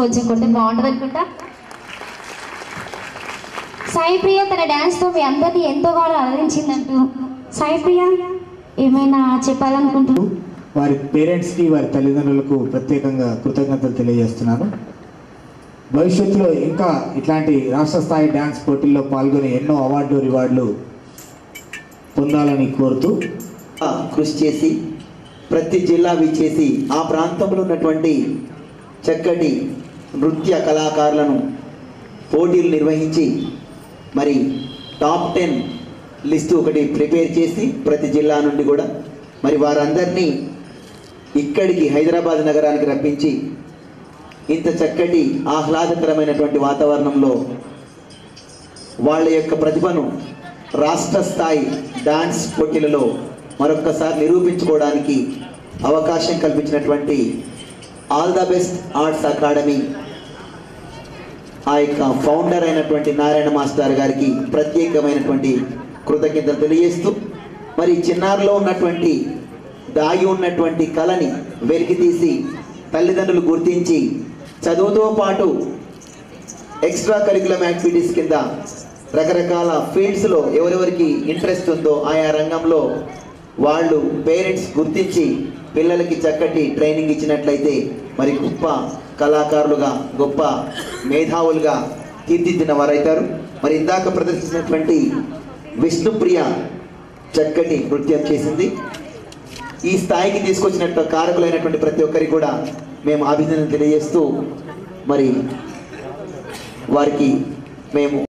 కొంచెం కొడితే బాగుంటుంది అనుకుంటా సాయి ప్రియ తన డ్యాన్స్తో మీ అందరినీ ఎంతోగానో అలరించిందంటూ సాయి ప్రియ ఏమైనా చెప్పాలనుకుంటున్నాను వారి పేరెంట్స్కి వారి తల్లిదండ్రులకు ప్రత్యేకంగా కృతజ్ఞతలు తెలియజేస్తున్నాను భవిష్యత్తులో ఇంకా ఇట్లాంటి రాష్ట్ర స్థాయి డ్యాన్స్ పోటీల్లో పాల్గొని ఎన్నో అవార్డులు రివార్డులు పొందాలని కోరుతూ కృషి చేసి ప్రతి జిల్లా విచ్చేసి ఆ ప్రాంతంలో ఉన్నటువంటి చక్కటి నృత్య కళాకారులను పోటీలు నిర్వహించి మరి టాప్ టెన్ లిస్టు ఒకటి ప్రిపేర్ చేసి ప్రతి జిల్లా నుండి కూడా మరి వారందరినీ ఇక్కడికి హైదరాబాద్ నగరానికి రప్పించి ఇంత చక్కటి ఆహ్లాదకరమైనటువంటి వాతావరణంలో వాళ్ళ యొక్క ప్రతిభను రాష్ట్ర స్థాయి డాన్స్ పోటీలలో మరొక్కసారి నిరూపించుకోవడానికి అవకాశం కల్పించినటువంటి all the best arts academy ఆ యొక్క ఫౌండర్ అయినటువంటి నారాయణ మాస్టర్ గారికి ప్రత్యేకమైనటువంటి కృతజ్ఞతలు తెలియజేస్తూ మరి చిన్నారులో ఉన్నటువంటి దాగి ఉన్నటువంటి కళని వెలికి తీసి తల్లిదండ్రులు గుర్తించి చదువుతో పాటు ఎక్స్ట్రా కరికులం యాక్టివిటీస్ కింద రకరకాల ఫీల్డ్స్లో ఎవరెవరికి ఇంట్రెస్ట్ ఉందో ఆయా రంగంలో వాళ్ళు పేరెంట్స్ గుర్తించి పిల్లలకి చక్కటి ట్రైనింగ్ ఇచ్చినట్లయితే మరి గొప్ప కళాకారులుగా గొప్ప మేధావులుగా తీర్చిదిద్దిన వారైతారు మరి ఇందాక ప్రదర్శించినటువంటి విష్ణుప్రియ చక్కటి నృత్యం చేసింది ఈ స్థాయికి తీసుకొచ్చినట్టు కారకులైనటువంటి ప్రతి ఒక్కరికి కూడా మేము అభినందన తెలియజేస్తూ మరి వారికి మేము